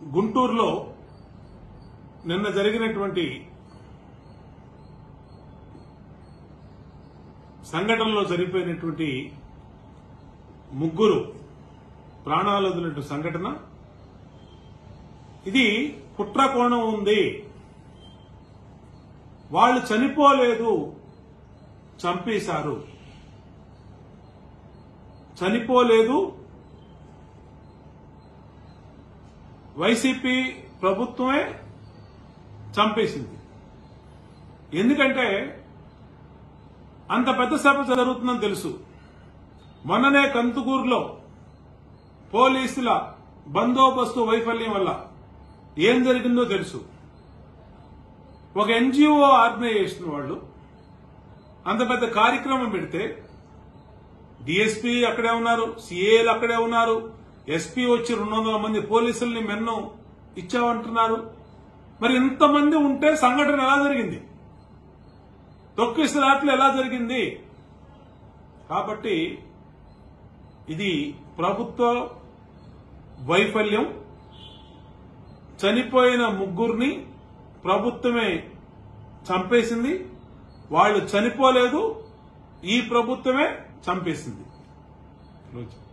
గుంటూరులో నిన్న జరిగినటువంటి సంఘటనలో జరిగిపోయినటువంటి ముగ్గురు ప్రాణాలు వదిలినట్టు సంఘటన ఇది కుట్ర కోణం ఉంది వాళ్ళు చనిపోలేదు చంపేశారు చనిపోలేదు వైసీపీ ప్రభుత్వమే చంపేసింది ఎందుకంటే అంత పెద్ద సభ జరుగుతుందని తెలుసు మొన్ననే కంతుకూరులో పోలీసుల బందోబస్తు వైఫల్యం వల్ల ఏం జరిగిందో తెలుసు ఒక ఎన్జిఓ ఆర్గనైజేషన్ వాళ్ళు అంత పెద్ద కార్యక్రమం పెడితే డిఎస్పీ అక్కడే ఉన్నారు సిఏలు అక్కడే ఉన్నారు ఎస్పీ వచ్చి రెండు వందల మంది పోలీసుల్ని మెన్ను ఇచ్చామంటున్నారు మరి ఇంతమంది ఉంటే సంఘటన ఎలా జరిగింది తొక్కిసలాట్లు ఎలా జరిగింది కాబట్టి ఇది ప్రభుత్వ వైఫల్యం చనిపోయిన ముగ్గురిని ప్రభుత్వమే చంపేసింది వాళ్ళు చనిపోలేదు ఈ ప్రభుత్వమే చంపేసింది రోజు